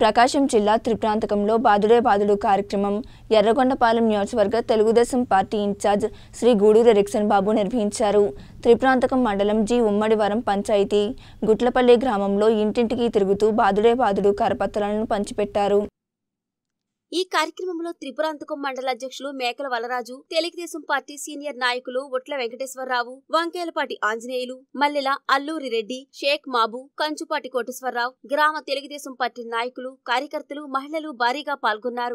ప్రకాశం జిల్లా త్రిప్రాంతకంలో బాదుడే బాదుడు కార్యక్రమం ఎర్రగొండపాలెం నియోజకవర్గ తెలుగుదేశం పార్టీ ఇన్ఛార్జ్ శ్రీ గూడూరి రిక్సన్ బాబు నిర్వహించారు త్రిప్రాంతకం మండలం జి ఉమ్మడివరం పంచాయతీ గుట్లపల్లి గ్రామంలో ఇంటింటికి తిరుగుతూ బాదుడే బాదుడు కరపత్రాలను పంచిపెట్టారు ఈ కార్యక్రమంలో త్రిపురాంతకం మండల అధ్యక్షులు మేకల వలరాజు తెలుగుదేశం పార్టీ సీనియర్ నాయకులు ఉట్ల వెంకటేశ్వరరావు వంకేలపాటి ఆంజనేయులు మల్లెల అల్లూరి రెడ్డి షేక్ మాబు కంచుపాటి కోటేశ్వరరావు గ్రామ తెలుగుదేశం పార్టీ నాయకులు కార్యకర్తలు మహిళలు భారీగా పాల్గొన్నారు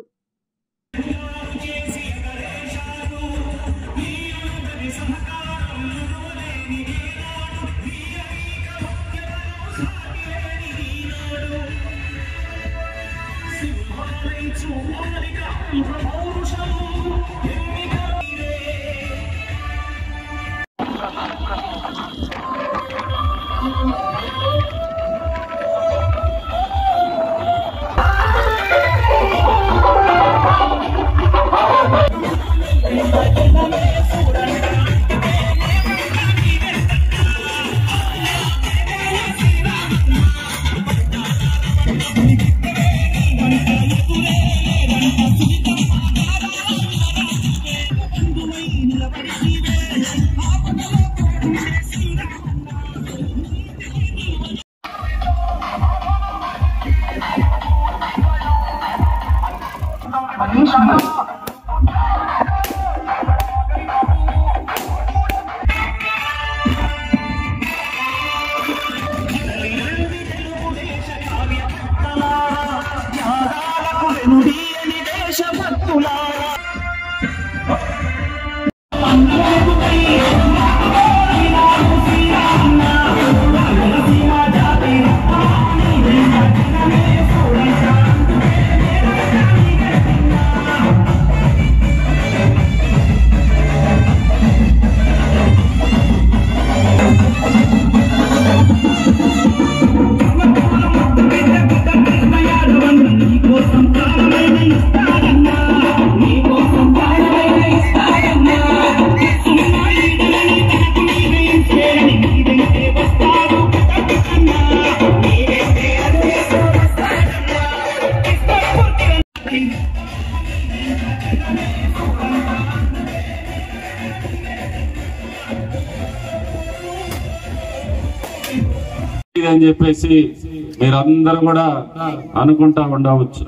అని చెప్పేసి మీరందరూ కూడా అనుకుంటా ఉండవచ్చు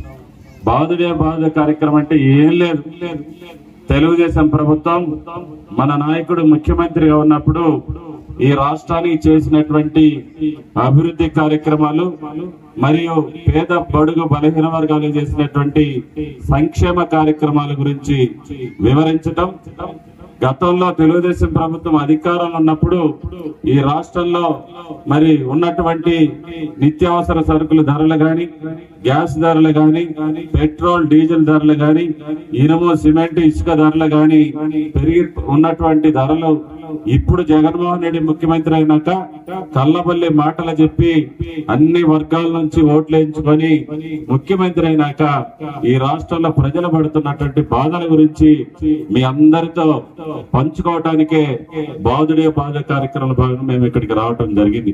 బాధుడే బాధ కార్యక్రమం అంటే ఏం లేదు తెలుగుదేశం ప్రభుత్వం మన నాయకుడు ముఖ్యమంత్రిగా ఉన్నప్పుడు ఈ రాష్ట్రానికి చేసినటువంటి అభివృద్ధి కార్యక్రమాలు మరియు పేద బడుగు బలహీన వర్గాలు చేసినటువంటి సంక్షేమ కార్యక్రమాల గురించి వివరించటం గతంలో తెలుగుదేశం ప్రభుత్వం అధికారంలో ఉన్నప్పుడు ఈ రాష్ట్రంలో మరి ఉన్నటువంటి నిత్యావసర సరుకుల ధరలు గాని గ్యాస్ ధరలు గాని పెట్రోల్ డీజిల్ ధరలు గాని ఇనుము సిమెంట్ ఇసుక ధరలు గాని పెరిగి ఉన్నటువంటి ధరలు ఇప్పుడు జగన్మోహన్ రెడ్డి ముఖ్యమంత్రి అయినాక కల్లబల్లి మాటలు చెప్పి అన్ని వర్గాల నుంచి ఓట్లు వేయించుకొని ముఖ్యమంత్రి అయినాక ఈ రాష్ట్రంలో ప్రజలు పడుతున్నటువంటి బాధల గురించి మీ అందరితో పంచుకోవటానికే బాధుడే బాధ కార్యక్రమం భాగంగా మేము ఇక్కడికి రావటం జరిగింది